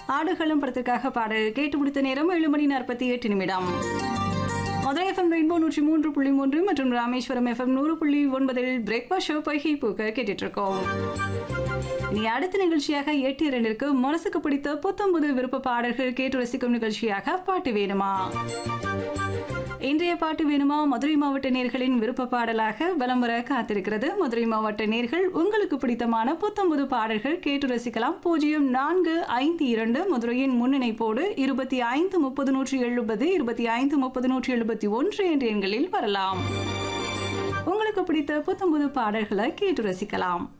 ஆடுகளும் படத்திற்காக பாடல் கேட்டு முடித்த நேரம் ஏழு மணி நாற்பத்தி எட்டு நிமிடம் மதுரை எஃப்எம் ரெயின்போ நூற்றி மூன்று புள்ளி மூன்று மற்றும் ராமேஸ்வரம் எஃப்எம் நூறு புள்ளி ஒன்பதில் பிரேக்ஃபாஸ்ட் ஷோ பைகி பூக்க கேட்டுட்டு இருக்கோம் இனி அடுத்த நிகழ்ச்சியாக எட்டு இரண்டிற்கு மனசுக்கு பிடித்த புத்தம்புது விருப்ப பாடல்கள் கேட்டு ரசிக்கும் நிகழ்ச்சியாக பாட்டு வேணுமா இன்றைய பாட்டு வேணுமா மதுரை மாவட்ட நேர்களின் விருப்ப பாடலாக வலம் வர காத்திருக்கிறது மதுரை மாவட்ட நேர்கள் உங்களுக்கு பிடித்தமான புத்தம்புது பாடல்கள் கேட்டு ரசிக்கலாம் பூஜ்ஜியம் நான்கு ஐந்து இரண்டு மதுரையின் முன்னிணைப்போடு இருபத்தி ஐந்து முப்பது நூற்றி எழுபது இருபத்தி ஐந்து முப்பது நூற்றி எழுபத்தி ஒன்று என்ற எண்களில் வரலாம் உங்களுக்கு பிடித்த புத்தம்புது பாடல்களை கேட்டு ரசிக்கலாம்